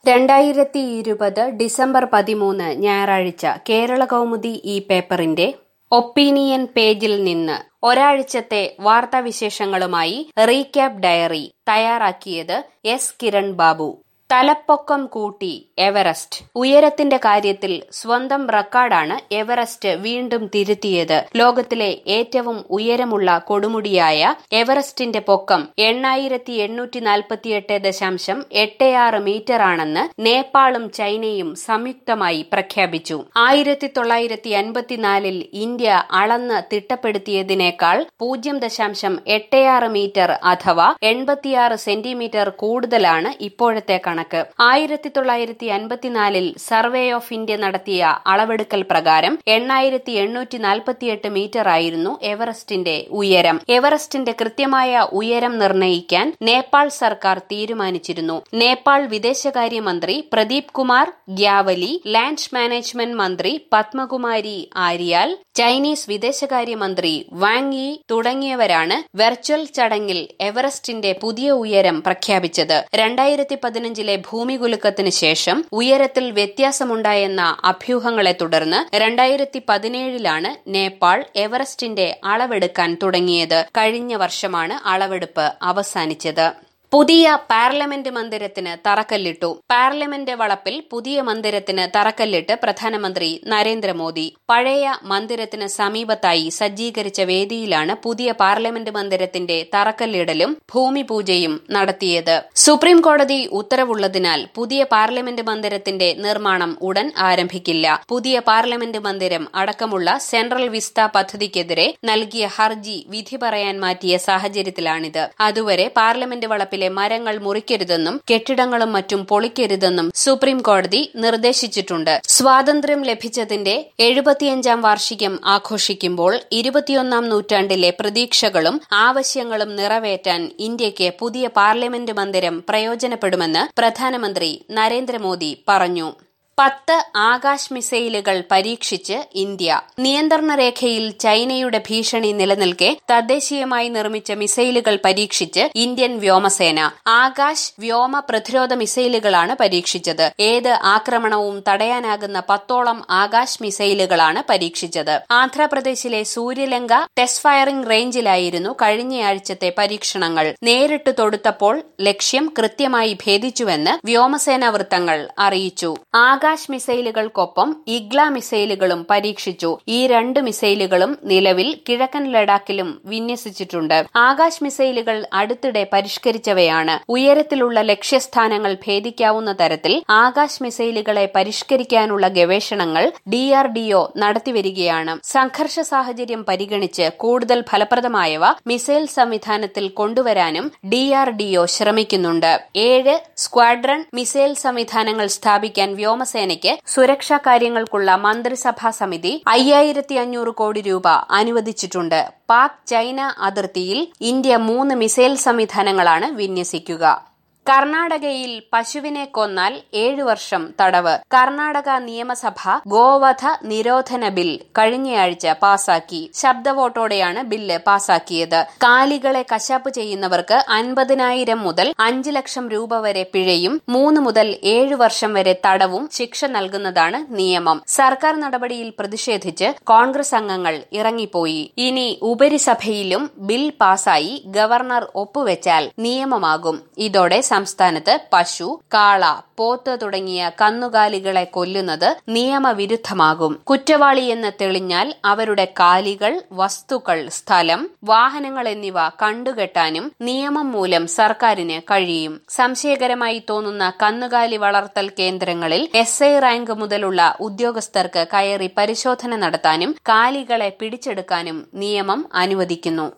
രണ്ടായിരത്തി ഇരുപത് ഡിസംബർ പതിമൂന്ന് ഞായറാഴ്ച കേരള കൗമുദി ഈ പേപ്പറിന്റെ ഒപ്പീനിയൻ പേജിൽ നിന്ന് ഒരാഴ്ചത്തെ വാർത്താവിശേഷങ്ങളുമായി റീക്യാപ്പ് ഡയറി തയ്യാറാക്കിയത് എസ് കിരൺ ബാബു തലപ്പൊക്കം കൂട്ടി എവറസ്റ്റ് ഉയരത്തിന്റെ കാര്യത്തിൽ സ്വന്തം റെക്കോർഡാണ് എവറസ്റ്റ് വീണ്ടും തിരുത്തിയത് ലോകത്തിലെ ഏറ്റവും ഉയരമുള്ള കൊടുമുടിയായ എവറസ്റ്റിന്റെ പൊക്കം എണ്ണായിരത്തി എണ്ണൂറ്റി നാൽപ്പത്തിയെട്ട് ദശാംശം എട്ട് ആറ് മീറ്റർ ആണെന്ന് നേപ്പാളും ചൈനയും സംയുക്തമായി പ്രഖ്യാപിച്ചു ആയിരത്തി തൊള്ളായിരത്തി അൻപത്തിനാലിൽ ഇന്ത്യ അളന്ന് തിട്ടപ്പെടുത്തിയതിനേക്കാൾ പൂജ്യം ദശാംശം എട്ട് ആറ് മീറ്റർ അഥവാ എൺപത്തിയാറ് സെന്റിമീറ്റർ കൂടുതലാണ് ഇപ്പോഴത്തെ കണക്ക് ആയിരത്തി തൊള്ളായിരത്തി അൻപത്തിനാലിൽ സർവേ ഓഫ് ഇന്ത്യ നടത്തിയ അളവെടുക്കൽ പ്രകാരം എണ്ണായിരത്തി എണ്ണൂറ്റി നാൽപ്പത്തിയെട്ട് മീറ്റർ ആയിരുന്നു എവറസ്റ്റിന്റെ ഉയരം എവറസ്റ്റിന്റെ കൃത്യമായ ഉയരം നിർണയിക്കാൻ നേപ്പാൾ സർക്കാർ തീരുമാനിച്ചിരുന്നു നേപ്പാൾ വിദേശകാര്യമന്ത്രി പ്രദീപ് കുമാർ ഗ്യാവലി ലാൻഡ് മാനേജ്മെന്റ് മന്ത്രി പത്മകുമാരി ആര്യാൽ ചൈനീസ് വിദേശകാര്യമന്ത്രി വാങ് യി തുടങ്ങിയവരാണ് വെർച്വൽ ചടങ്ങിൽ എവറസ്റ്റിന്റെ പുതിയ ഉയരം പ്രഖ്യാപിച്ചത് രണ്ടായിരത്തി പതിനഞ്ചിലെ ഭൂമികുലുക്കത്തിന് ശേഷം ഉയരത്തിൽ വ്യത്യാസമുണ്ടായെന്ന അഭ്യൂഹങ്ങളെ തുടർന്ന് രണ്ടായിരത്തി പതിനേഴിലാണ് നേപ്പാൾ എവറസ്റ്റിന്റെ അളവെടുക്കാൻ തുടങ്ങിയത് കഴിഞ്ഞ വർഷമാണ് അളവെടുപ്പ് അവസാനിച്ചത് പുതിയ പാർലമെന്റ് മന്ദിരത്തിന് തറക്കല്ലിട്ടു പാർലമെന്റ് വളപ്പിൽ പുതിയ മന്ദിരത്തിന് തറക്കല്ലിട്ട് പ്രധാനമന്ത്രി നരേന്ദ്രമോദി പഴയ മന്ദിരത്തിന് സമീപത്തായി സജ്ജീകരിച്ച വേദിയിലാണ് പുതിയ പാർലമെന്റ് മന്ദിരത്തിന്റെ തറക്കല്ലിടലും ഭൂമി പൂജയും നടത്തിയത് സുപ്രീം കോടതി ഉത്തരവുള്ളതിനാൽ പുതിയ പാർലമെന്റ് മന്ദിരത്തിന്റെ നിർമ്മാണം ഉടൻ ആരംഭിക്കില്ല പുതിയ പാർലമെന്റ് മന്ദിരം അടക്കമുള്ള സെൻട്രൽ വിസ്ത പദ്ധതിക്കെതിരെ നൽകിയ ഹർജി വിധി പറയാൻ മാറ്റിയ സാഹചര്യത്തിലാണിത് അതുവരെ പാർലമെന്റ് വളപ്പിൽ ിലെ മരങ്ങൾ മുറിക്കരുതെന്നും കെട്ടിടങ്ങളും മറ്റും പൊളിക്കരുതെന്നും സുപ്രീം കോടതി നിർദ്ദേശിച്ചിട്ടുണ്ട് സ്വാതന്ത്ര്യം ലഭിച്ചതിന്റെ എഴുപത്തിയഞ്ചാം വാർഷികം ആഘോഷിക്കുമ്പോൾ ഇരുപത്തിയൊന്നാം നൂറ്റാണ്ടിലെ പ്രതീക്ഷകളും ആവശ്യങ്ങളും നിറവേറ്റാൻ ഇന്ത്യയ്ക്ക് പുതിയ പാർലമെന്റ് മന്ദിരം പ്രയോജനപ്പെടുമെന്ന് പ്രധാനമന്ത്രി നരേന്ദ്രമോദി പറഞ്ഞു പത്ത് ആകാശ് മിസൈലുകൾ പരീക്ഷിച്ച് ഇന്ത്യ നിയന്ത്രണ രേഖയിൽ ചൈനയുടെ ഭീഷണി നിലനിൽക്കെ തദ്ദേശീയമായി നിർമ്മിച്ച മിസൈലുകൾ പരീക്ഷിച്ച് ഇന്ത്യൻ വ്യോമസേന ആകാശ് വ്യോമ പ്രതിരോധ മിസൈലുകളാണ് പരീക്ഷിച്ചത് ഏത് ആക്രമണവും തടയാനാകുന്ന പത്തോളം ആകാശ് മിസൈലുകളാണ് പരീക്ഷിച്ചത് ആന്ധ്രാപ്രദേശിലെ സൂര്യലങ്ക ടെസ്റ്റ് ഫയറിംഗ് റേഞ്ചിലായിരുന്നു കഴിഞ്ഞയാഴ്ചത്തെ പരീക്ഷണങ്ങൾ നേരിട്ട് തൊടുത്തപ്പോൾ ലക്ഷ്യം കൃത്യമായി ഭേദിച്ചുവെന്ന് വ്യോമസേനാ വൃത്തങ്ങൾ അറിയിച്ചു ആകാശ് മിസൈലുകൾക്കൊപ്പം ഇഗ്ല മിസൈലുകളും പരീക്ഷിച്ചു ഈ രണ്ട് മിസൈലുകളും നിലവിൽ കിഴക്കൻ ലഡാക്കിലും വിന്യസിച്ചിട്ടുണ്ട് ആകാശ് മിസൈലുകൾ അടുത്തിടെ പരിഷ്കരിച്ചവയാണ് ഉയരത്തിലുള്ള ലക്ഷ്യസ്ഥാനങ്ങൾ ഭേദിക്കാവുന്ന തരത്തിൽ ആകാശ് മിസൈലുകളെ പരിഷ്കരിക്കാനുള്ള ഗവേഷണങ്ങൾ ഡിആർഡിഒ നടത്തിവരികയാണ് സംഘർഷ സാഹചര്യം പരിഗണിച്ച് കൂടുതൽ ഫലപ്രദമായവ മിസൈൽ സംവിധാനത്തിൽ കൊണ്ടുവരാനും ഡിആർഡിഒ ശ്രമിക്കുന്നുണ്ട് ഏഴ് സ്ക്വാഡ്രൺ മിസൈൽ സംവിധാനങ്ങൾ സ്ഥാപിക്കാൻ വ്യോമ വ്യോമസേനയ്ക്ക് സുരക്ഷാ കാര്യങ്ങൾക്കുള്ള മന്ത്രിസഭാ സമിതി അയ്യായിരത്തി അഞ്ഞൂറ് കോടി രൂപ അനുവദിച്ചിട്ടുണ്ട് പാക് ചൈന അതിർത്തിയിൽ ഇന്ത്യ മൂന്ന് മിസൈൽ സംവിധാനങ്ങളാണ് വിന്യസിക്കുക കർണാടകയിൽ പശുവിനെ കൊന്നാൽ ഏഴു വർഷം തടവ് കർണാടക നിയമസഭ ഗോവധ നിരോധന ബിൽ കഴിഞ്ഞയാഴ്ച പാസാക്കി ശബ്ദവോട്ടോടെയാണ് ബില്ല് പാസാക്കിയത് കാലികളെ കശാപ്പ് ചെയ്യുന്നവർക്ക് അൻപതിനായിരം മുതൽ അഞ്ച് ലക്ഷം രൂപ വരെ പിഴയും മൂന്ന് മുതൽ ഏഴു വർഷം വരെ തടവും ശിക്ഷ നൽകുന്നതാണ് നിയമം സർക്കാർ നടപടിയിൽ പ്രതിഷേധിച്ച് കോൺഗ്രസ് അംഗങ്ങൾ ഇറങ്ങിപ്പോയി ഇനി ഉപരിസഭയിലും ബിൽ പാസായി ഗവർണർ ഒപ്പുവെച്ചാൽ നിയമമാകും ഇതോടെ സംസ്ഥാനത്ത് പശു കാള പോത്ത് തുടങ്ങിയ കന്നുകാലികളെ കൊല്ലുന്നത് നിയമവിരുദ്ധമാകും കുറ്റവാളിയെന്ന് തെളിഞ്ഞാൽ അവരുടെ കാലികൾ വസ്തുക്കൾ സ്ഥലം വാഹനങ്ങൾ എന്നിവ കണ്ടുകെട്ടാനും നിയമം മൂലം സർക്കാരിന് കഴിയും സംശയകരമായി തോന്നുന്ന കന്നുകാലി വളർത്തൽ കേന്ദ്രങ്ങളിൽ എസ് ഐ റാങ്ക് മുതലുള്ള ഉദ്യോഗസ്ഥർക്ക് കയറി പരിശോധന നടത്താനും കാലികളെ പിടിച്ചെടുക്കാനും നിയമം അനുവദിക്കുന്നു